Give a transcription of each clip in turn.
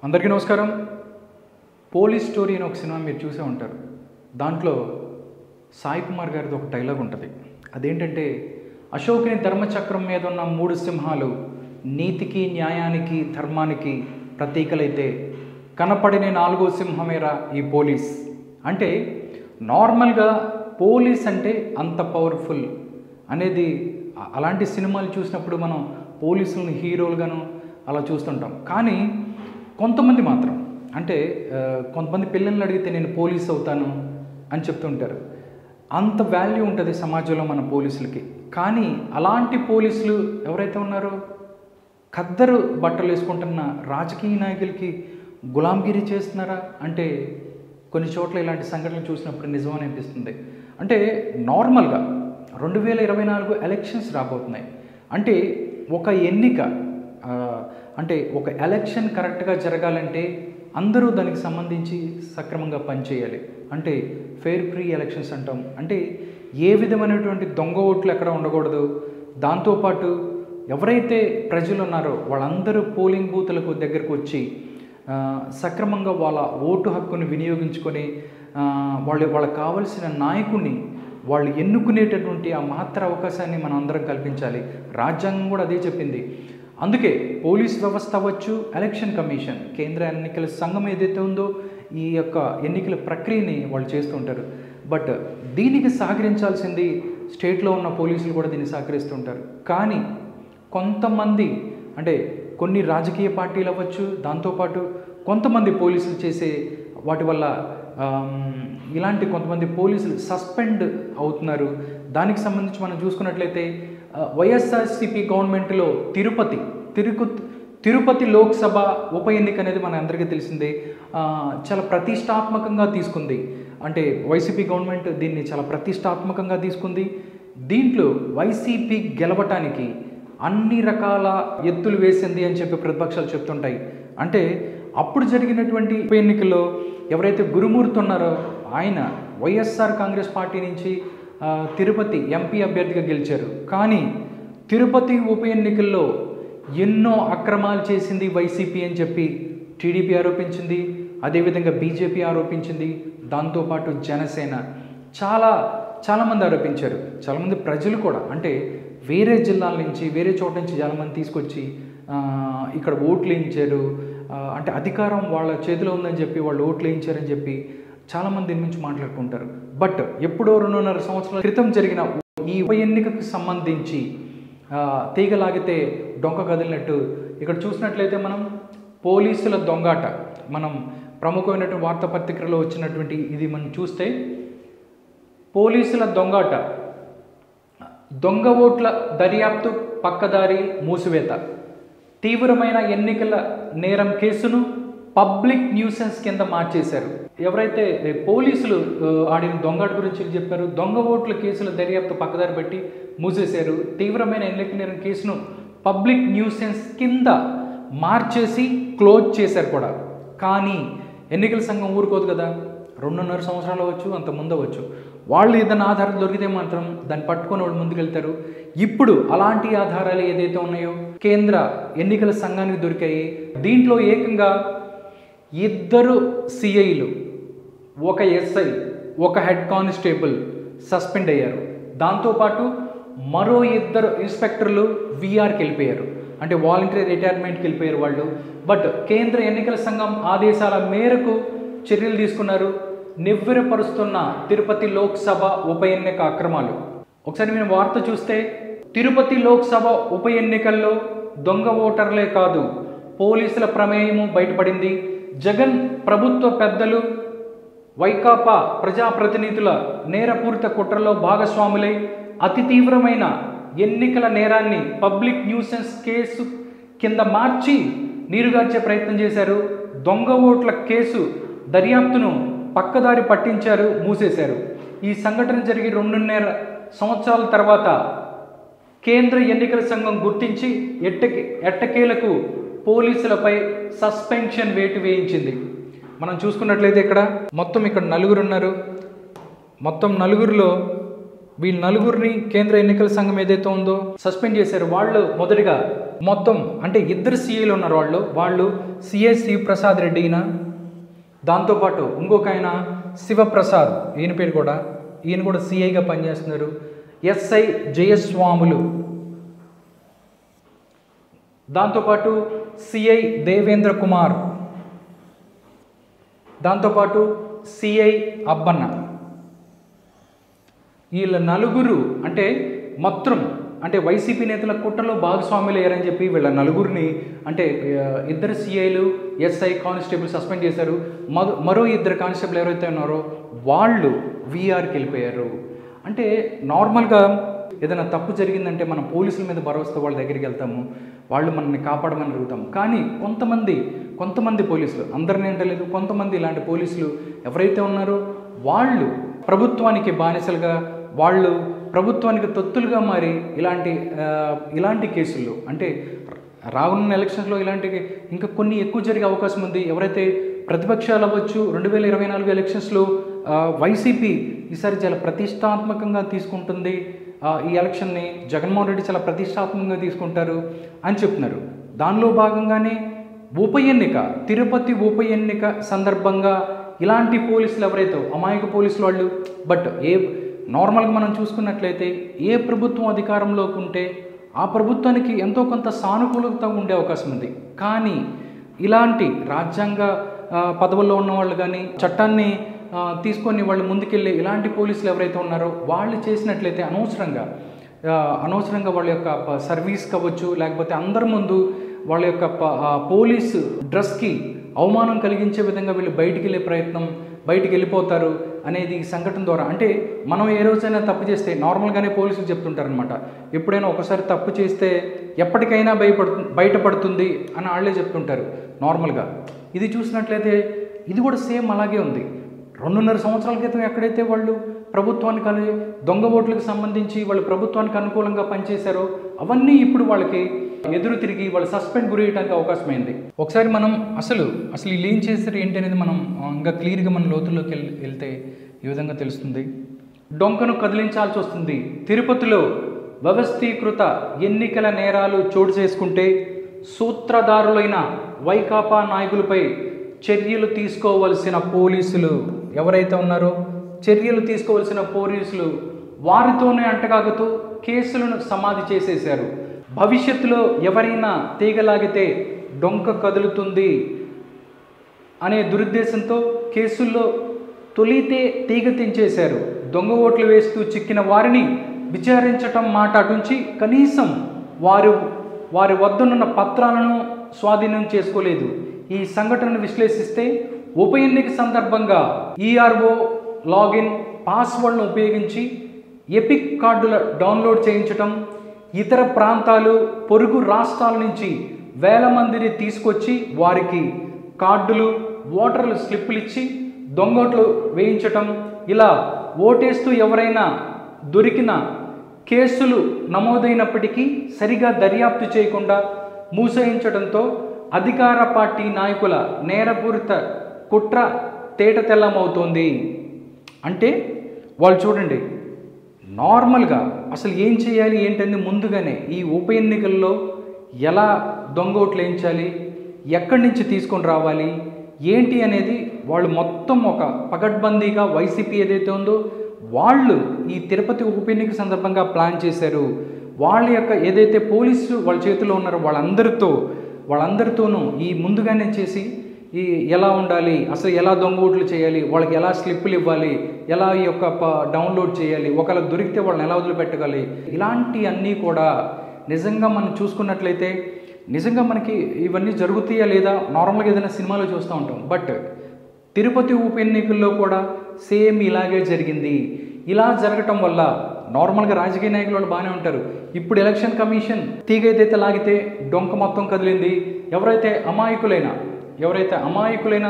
అందరికీ నమస్కారం police story అని ఒక సినిమా మీరు చూసే ఉంటారు దాంట్లో సాయి కుమార్ గారిది ఒక డైలాగ్ ఉంటుంది అదేంటంటే అశోకుని ధర్మచక్రం మీద ఉన్న మూడు సింహాలు నీతికి న్యాయానికి ధర్మానికి ప్రతీకలైతే కనపడిన నాలుగో సింహమేరా ఈ పోలీస్ అంటే నార్మల్గా పోలీస్ అంటే అంత పవర్ఫుల్ అనేది అ- అలాంటి సినిమాలు చూసినప్పుడు మనం పోలీసులను హీరోలుగాను అలా చూస్తుంటాం కానీ కొంతమంది మాత్రం అంటే ఆ, కొంతమంది పిల్లల్ని అడిగితే నేను పోలీస్ అవుతాను అని చెప్తుంటారు అంత వాల్యూ ఉంటుంది సమాజంలో మన పోలీసులకి కానీ అలాంటి పోలీసులు ఎవరైతే ఉన్నారో ఖద్దరు బట్టలు వేసుకుంటున్న రాజకీయ నాయకులకి గులాంగిరి చేస్తున్నారా అంటే కొన్ని చోట్ల ఇలాంటి సంఘటనలు చూసినప్పుడు నిజమని అనిపిస్తుంది అంటే నార్మల్గా రెండు వేల ఇరవై నాలుగు ఎలక్షన్స్ రాబోతున్నాయి అంటే ఒక ఎన్నిక ఆ, అంటే ఒక ఎలక్షన్ కరెక్ట్గా జరగాలంటే అందరూ దానికి సంబంధించి సక్రమంగా పనిచేయాలి అంటే ఫెయిర్ ఫ్రీ ఎలక్షన్స్ అంటాం అంటే ఏ విధమైనటువంటి దొంగ ఓట్లు ఎక్కడ ఉండకూడదు దాంతోపాటు ఎవరైతే ప్రజలు ఉన్నారో వాళ్ళందరూ పోలింగ్ బూతులకు దగ్గరకు వచ్చి ఆ, సక్రమంగా వాళ్ళ ఓటు హక్కుని వినియోగించుకొని ఆ, వాళ్ళు వాళ్ళకి కావలసిన నాయకుడిని వాళ్ళు ఎన్నుకునేటటువంటి ఆ మహత్తర అవకాశాన్ని మనం అందరం కల్పించాలి రాజ్యాంగం కూడా అదే చెప్పింది అందుకే పోలీస్ వ్యవస్థ అవ్వచ్చు ఎలక్షన్ కమిషన్ కేంద్ర ఎన్నికల సంఘం ఏదైతే ఉందో ఈ యొక్క ఎన్నికల ప్రక్రియని వాళ్ళు చేస్తుంటారు బట్ దీనికి సహకరించాల్సింది స్టేట్లో ఉన్న పోలీసులు కూడా దీన్ని సహకరిస్తుంటారు కానీ కొంతమంది అంటే కొన్ని రాజకీయ పార్టీలు అవ్వచ్చు దాంతోపాటు కొంతమంది పోలీసులు చేసే వాటి వల్ల ఆమ్, ఇలాంటి కొంతమంది పోలీసులు సస్పెండ్ అవుతున్నారు దానికి సంబంధించి మనం చూసుకున్నట్లయితే ఆ, వైఎస్ఆర్సీపీ గవర్నమెంట్లో తిరుపతి తిరుకు తిరుపతి లోక్సభ ఉప ఎన్నిక అనేది మన అందరికీ తెలిసిందే ఆ, చాలా ప్రతిష్టాత్మకంగా తీసుకుంది అంటే వైసీపీ గవర్నమెంట్ దీన్ని చాలా ప్రతిష్టాత్మకంగా తీసుకుంది దీంట్లో వైసీపీ గెలవటానికి అన్ని రకాల ఎత్తులు వేసింది అని చెప్పి ప్రతిపక్షాలు చెప్తుంటాయి అంటే అప్పుడు జరిగినటువంటి ఉప ఎన్నికల్లో ఎవరైతే గురుమూర్తి ఉన్నారో ఆయన వైఎస్ఆర్ కాంగ్రెస్ పార్టీ నుంచి ఆ, తిరుపతి ఎంపీ అభ్యర్థిగా గెలిచారు కానీ తిరుపతి ఉప ఎన్నికల్లో ఎన్నో అక్రమాలు చేసింది వైసీపీ అని చెప్పి టీడీపీ ఆరోపించింది అదేవిధంగా బీజేపీ ఆరోపించింది దాంతోపాటు జనసేన చాలా చాలామంది ఆరోపించారు చాలామంది ప్రజలు కూడా అంటే వేరే జిల్లాల నుంచి వేరే చోట నుంచి చాలామంది తీసుకొచ్చి ఆ, ఇక్కడ ఓట్లు వేయించారు ఆ, అంటే అధికారం వాళ్ళ చేతిలో ఉందని చెప్పి వాళ్ళు ఓట్లు వేయించారని చెప్పి చాలామంది దీని నుంచి మాట్లాడుకుంటారు బట్ ఎప్పుడో రెండున్నర సంవత్సరాల క్రితం జరిగిన ఈ ఉప ఎన్నికకు సంబంధించి ఆ, తీగ లాగితే డొంక కదిలినట్టు ఇక్కడ చూసినట్లయితే మనం పోలీసుల దొంగాట మనం ప్రముఖమైనటువంటి వార్తాపత్రికలో వచ్చినటువంటి ఇది మనం చూస్తే పోలీసుల దొంగాట దొంగ ఓట్ల దర్యాప్తు పక్కదారి మూసివేత తీవ్రమైన ఎన్నికల నేరం కేసును పబ్లిక్ న్యూసెన్స్ కింద మార్చేశారు ఎవరైతే ఏ, పోలీసులు ఆ, ఆడిన దొంగాట గురించి చెప్పారు దొంగ ఓట్ల కేసుల దర్యాప్తు పక్కదారి పెట్టి మూసేశారు తీవ్రమైన ఎన్నికల నేరం కేసును పబ్లిక్ న్యూసెన్స్ కింద మార్చేసి క్లోజ్ చేశారు కూడా కానీ ఎన్నికల సంఘం ఊరుకోదు కదా రెండున్నర సంవత్సరాలు అవ్వచ్చు అంత ముందు అవ్వచ్చు వాళ్ళు ఏదైనా ఆధారం దొరికితే మాత్రం దాన్ని పట్టుకొని వాళ్ళు ముందుకెళ్తారు ఇప్పుడు అలాంటి ఆధారాలు ఏదైతే ఉన్నాయో కేంద్ర ఎన్నికల సంఘానికి దొరికాయి దీంట్లో ఏకంగా ఇద్దరు సిఐలు ఒక ఎస్ఐ ఒక హెడ్ కానిస్టేబుల్ సస్పెండ్ అయ్యారు దాంతోపాటు మరో ఇద్దరు ఇన్స్పెక్టర్లు విఆర్కి వెళ్ళిపోయారు అంటే వాలంటరీ రిటైర్మెంట్కి వెళ్ళిపోయారు వాళ్ళు బట్ కేంద్ర ఎన్నికల సంఘం ఆదేశాల మేరకు చర్యలు తీసుకున్నారు నివ్వెరపరుస్తున్న తిరుపతి లోక్సభ ఉప ఎన్నిక అక్రమాలు ఒకసారి మేము వార్త చూస్తే తిరుపతి లోక్సభ ఉప ఎన్నికల్లో దొంగ ఓటర్లే కాదు పోలీసుల ప్రమేయము బయటపడింది జగన్ ప్రభుత్వ పెద్దలు వైకాపా ప్రజాప్రతినిధుల నేరపూరిత కుట్రలో భాగస్వాములై అతి తీవ్రమైన ఎన్నికల నేరాన్ని పబ్లిక్ న్యూసెన్స్ కేసు కింద మార్చి నీరుగార్చే ప్రయత్నం చేశారు దొంగ ఓట్ల కేసు దర్యాప్తును పక్కదారి పట్టించారు మూసేశారు ఈ సంఘటన జరిగి రెండున్నర సంవత్సరాల తర్వాత కేంద్ర ఎన్నికల సంఘం గుర్తించి ఎట్టకి ఎట్టకేలకు పోలీసులపై సస్పెన్షన్ వేటు వేయించింది మనం చూసుకున్నట్లయితే ఇక్కడ మొత్తం ఇక్కడ నలుగురు ఉన్నారు మొత్తం నలుగురిలో వీళ్ళు నలుగురిని కేంద్ర ఎన్నికల సంఘం ఏదైతే ఉందో సస్పెండ్ చేశారు వాళ్ళు మొదటిగా మొత్తం అంటే ఇద్దరు సీఏలు ఉన్నారు వాళ్ళు వాళ్ళు సిఏ శివప్రసాద్ రెడ్డి ఈయన దాంతోపాటు ఇంకొక ఆయన శివప్రసాద్ ఈయన పేరు కూడా ఈయన కూడా సిఐగా పనిచేస్తున్నారు ఎస్ఐ జయస్వాములు దాంతోపాటు సిఐ దేవేంద్ర కుమార్ దాంతోపాటు సిఐ అబ్బన్న వీళ్ళ నలుగురు అంటే మొత్తం అంటే వైసీపీ నేతల కుట్రలో భాగస్వాములు అయ్యారని చెప్పి వీళ్ళ నలుగురిని అంటే ఆ, ఇద్దరు సిఐలు ఎస్ఐ కానిస్టేబుల్ సస్పెండ్ చేశారు మరో మరో ఇద్దరు కానిస్టేబుల్ ఎవరైతే ఉన్నారో వాళ్ళు వీఆర్కి వెళ్ళిపోయారు అంటే నార్మల్గా ఏదైనా తప్పు జరిగిందంటే మనం పోలీసుల మీద భరోసా వాళ్ళ దగ్గరికి వెళ్తాము వాళ్ళు మనల్ని కాపాడమని అడుగుతాం కానీ కొంతమంది కొంతమంది పోలీసులు అందరిని అంటలేదు కొంతమంది ఇలాంటి పోలీసులు ఎవరైతే ఉన్నారో వాళ్ళు ప్రభుత్వానికి బానిసలుగా వాళ్ళు ప్రభుత్వానికి తొత్తులుగా మారి ఇలాంటి ఆ, ఇలాంటి కేసుల్లో అంటే రానున్న ఎలక్షన్స్లో ఇలాంటి ఇంకా కొన్ని ఎక్కువ జరిగే అవకాశం ఉంది ఎవరైతే ప్రతిపక్షాలు అవ్వచ్చు రెండు వేల ఇరవై నాలుగు ఎలక్షన్స్లో ఆ, వైసీపీ ఈసారి చాలా ప్రతిష్టాత్మకంగా తీసుకుంటుంది ఆ, ఈ ఎలక్షన్ని జగన్మోహన్ రెడ్డి చాలా ప్రతిష్టాత్మకంగా తీసుకుంటారు అని చెప్తున్నారు దానిలో భాగంగానే ఉప ఎన్నిక తిరుపతి ఉప ఎన్నిక సందర్భంగా ఇలాంటి పోలీసులు ఎవరైతే అమాయక పోలీసులు వాళ్ళు బట్ ఏ నార్మల్గా మనం చూసుకున్నట్లయితే ఏ ప్రభుత్వం అధికారంలోకి ఉంటే ఆ ప్రభుత్వానికి ఎంతో కొంత సానుకూలత ఉండే అవకాశం ఉంది కానీ ఇలాంటి రాజ్యాంగ ఆ, పదవుల్లో ఉన్న వాళ్ళు కానీ చట్టాన్ని ఆ, తీసుకొని వాళ్ళు ముందుకెళ్ళి ఇలాంటి పోలీసులు ఎవరైతే ఉన్నారో వాళ్ళు చేసినట్లయితే అనవసరంగా ఆ, అనవసరంగా వాళ్ళ యొక్క ప- సర్వీస్ కావచ్చు లేకపోతే అందరి ముందు వాళ్ళ యొక్క ప- ఆ, పోలీసు డ్రెస్కి అవమానం కలిగించే విధంగా వీళ్ళు బయటికి వెళ్ళే ప్రయత్నం బయటికి వెళ్ళిపోతారు అనేది ఈ సంఘటన ద్వారా అంటే మనం ఏ రోజైనా తప్పు చేస్తే నార్మల్గానే పోలీసులు చెప్తుంటారనమాట ఎప్పుడైనా ఒకసారి తప్పు చేస్తే ఎప్పటికైనా భయపడు బయటపడుతుంది అని వాళ్ళే చెప్తుంటారు నార్మల్గా ఇది చూసినట్లయితే ఇది కూడా సేమ్ అలాగే ఉంది రెండున్నర సంవత్సరాల క్రితం ఎక్కడైతే వాళ్ళు ప్రభుత్వానికి అను దొంగ ఓట్లకు సంబంధించి వాళ్ళు ప్రభుత్వానికి అనుకూలంగా పనిచేశారో అవన్నీ ఇప్పుడు వాళ్ళకి ఎదురు తిరిగి వాళ్ళు సస్పెండ్ గురి చేయడానికి అవకాశమైంది ఒకసారి మనం అసలు అసలు వీళ్ళు ఏం చేశారు ఏంటి అనేది మనం ఆ, ఇంకా క్లియర్గా మన లోతుల్లోకి వెళ్ వెళ్తే ఈ విధంగా తెలుస్తుంది డొంకను కదిలించాల్సి వస్తుంది తిరుపతిలో వ్యవస్థీకృత ఎన్నికల నేరాలు చోటు చేసుకుంటే సూత్రధారులైన వైకాపా నాయకులపై చర్యలు తీసుకోవలసిన పోలీసులు ఎవరైతే ఉన్నారో చర్యలు తీసుకోవలసిన పోలీసులు వారితోనే అంటగాగుతూ కేసులను సమాధి చేసేశారు భవిష్యత్తులో ఎవరైనా తీగలాగితే డొంక కదులుతుంది అనే దురుద్దేశంతో కేసుల్లో తొలితే తీగ తెంచేశారు దొంగ ఓట్లు వేస్తూ చిక్కిన వారిని విచారించటం మాట అటుంచి కనీసం వారు వారి వద్దనున్న పత్రాలను స్వాధీనం చేసుకోలేదు ఈ సంఘటనను విశ్లేషిస్తే ఉప ఎన్నిక సందర్భంగా ఈఆర్ఓ లాగిన్ పాస్వర్డ్ను ఉపయోగించి ఎపిక్ కార్డుల డౌన్లోడ్ చేయించటం ఇతర ప్రాంతాలు పొరుగు రాష్ట్రాల నుంచి వేల మందిని తీసుకొచ్చి వారికి కార్డులు ఓటర్లు స్లిప్పులు ఇచ్చి దొంగోట్లు వేయించటం ఇలా ఓటేస్తూ ఎవరైనా దొరికిన కేసులు నమోదైనప్పటికీ సరిగా దర్యాప్తు చేయకుండా మూసేయించడంతో అధికార పార్టీ నాయకుల నేరపూరిత కుట్ర తేటతెల్లమవుతోంది అంటే వాళ్ళు చూడండి నార్మల్గా అసలు ఏం చేయాలి ఏంటని ముందుగానే ఈ ఉప ఎన్నికల్లో ఎలా దొంగ ఓట్లు వేయించాలి ఎక్కడి నుంచి తీసుకొని రావాలి ఏంటి అనేది వాళ్ళు మొత్తం ఒక పగడ్బందీగా వైసీపీ ఏదైతే ఉందో వాళ్ళు ఈ తిరుపతి ఉప ఎన్నిక సందర్భంగా ప్లాన్ చేశారు వాళ్ళ యొక్క ఏదైతే పోలీసు వాళ్ళ చేతిలో ఉన్నారో వాళ్ళందరితో వాళ్ళందరితోనూ ఈ ముందుగానే చేసి ఈ ఎలా ఉండాలి అసలు ఎలా దొంగ ఓట్లు చేయాలి వాళ్ళకి ఎలా స్లిప్పులు ఇవ్వాలి ఎలా ఈ యొక్క ప- డౌన్లోడ్ చేయాలి ఒకవేళ దొరికితే వాళ్ళని ఎలా వదిలిపెట్టగాలి ఇలాంటి అన్నీ కూడా నిజంగా మనం చూసుకున్నట్లయితే నిజంగా మనకి ఇవన్నీ జరుగుతాయా లేదా నార్మల్గా ఏదైనా సినిమాలో చూస్తూ ఉంటాం బట్ తిరుపతి ఉప ఎన్నికల్లో కూడా సేమ్ ఇలాగే జరిగింది ఇలా జరగటం వల్ల నార్మల్గా రాజకీయ నాయకులు వాళ్ళు బాగానే ఉంటారు ఇప్పుడు ఎలక్షన్ కమిషన్ తీగ ఏదైతే లాగితే డొంక మొత్తం కదిలింది ఎవరైతే అమాయకులైన ఎవరైతే అమాయకులైన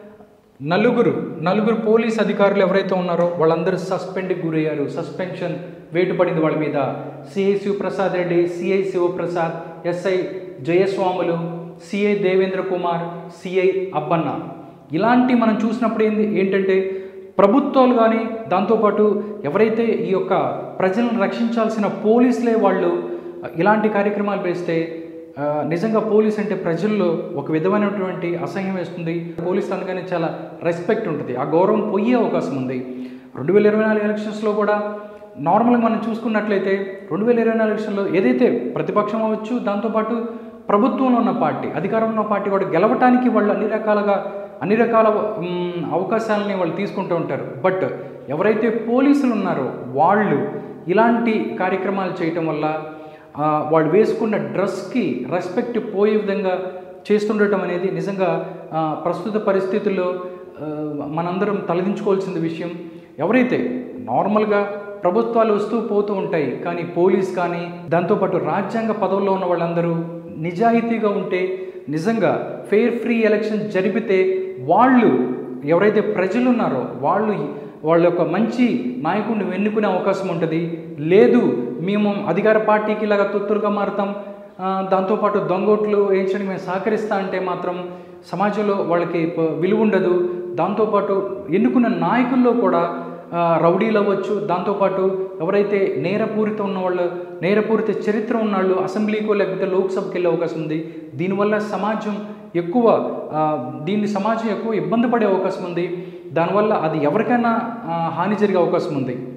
నలుగురు నలుగురు పోలీస్ అధికారులు ఎవరైతే ఉన్నారో వాళ్ళందరూ సస్పెండ్కి గురయ్యారు సస్పెన్షన్ వేటు పడింది వాళ్ళ మీద CI Shivaprasad Reddy CI Shivaprasad SI Jayaswamulu CI Devendra Kumar CI Abbanna ఇలాంటి మనం చూసినప్పుడు ఏంది ఏంటంటే ప్రభుత్వాలు కానీ దాంతోపాటు ఎవరైతే ఈ యొక్క ప్రజలను రక్షించాల్సిన పోలీసులే వాళ్ళు ఇలాంటి కార్యక్రమాలు వేస్తే ఆ, నిజంగా పోలీస్ అంటే ప్రజల్లో ఒక విధమైనటువంటి అసహ్యం వేస్తుంది పోలీసులు అనగానే చాలా రెస్పెక్ట్ ఉంటుంది ఆ గౌరవం పోయే అవకాశం ఉంది రెండు వేల ఇరవై నాలుగు ఎలక్షన్స్లో కూడా నార్మల్గా మనం చూసుకున్నట్లయితే రెండు వేల ఇరవై నాలుగు ఎలక్షన్లో ఏదైతే ప్రతిపక్షం అవ్వచ్చు దాంతోపాటు ప్రభుత్వంలో ఉన్న పార్టీ అధికారంలో ఉన్న పార్టీ కూడా గెలవటానికి వాళ్ళు అన్ని రకాలుగా అన్ని రకాల మ్, అవకాశాలని వాళ్ళు తీసుకుంటూ ఉంటారు బట్ ఎవరైతే పోలీసులు ఉన్నారో వాళ్ళు ఇలాంటి కార్యక్రమాలు చేయటం వల్ల ఆ, వాళ్ళు వేసుకున్న డ్రెస్కి రెస్పెక్ట్ పోయే విధంగా చేస్తుండటం అనేది నిజంగా ఆ, ప్రస్తుత పరిస్థితుల్లో ఆ, మనందరం తలదించుకోవాల్సిన విషయం ఎవరైతే నార్మల్గా ప్రభుత్వాలు వస్తూ పోతూ ఉంటాయి కానీ పోలీస్ కానీ దాంతోపాటు రాజ్యాంగ పదవుల్లో ఉన్న వాళ్ళందరూ నిజాయితీగా ఉంటే నిజంగా ఫెయిర్ ఫ్రీ ఎలక్షన్ జరిపితే వాళ్ళు ఎవరైతే ప్రజలు ఉన్నారో వాళ్ళు వాళ్ళ యొక్క మంచి నాయకుడిని ఎన్నుకునే అవకాశం ఉంటుంది లేదు మేము అధికార పార్టీకి ఇలాగ తొత్తులుగా మారుతాం ఆ, దాంతోపాటు దొంగోట్లు వేయించడానికి మేము సహకరిస్తా అంటే మాత్రం సమాజంలో వాళ్ళకి ప- విలువ ఉండదు దాంతోపాటు ఎన్నుకున్న నాయకుల్లో కూడా ఆ, రౌడీలు అవ్వచ్చు దాంతోపాటు ఎవరైతే నేరపూరిత ఉన్న వాళ్ళు నేరపూరిత చరిత్ర ఉన్న వాళ్ళు అసెంబ్లీకో లేకపోతే లోక్సభకి వెళ్ళే అవకాశం ఉంది దీనివల్ల సమాజం ఎక్కువ ఆ, దీన్ని సమాజం ఎక్కువ ఇబ్బంది పడే అవకాశం ఉంది దానివల్ల అది ఎవరికైనా ఆ, హాని జరిగే అవకాశం ఉంది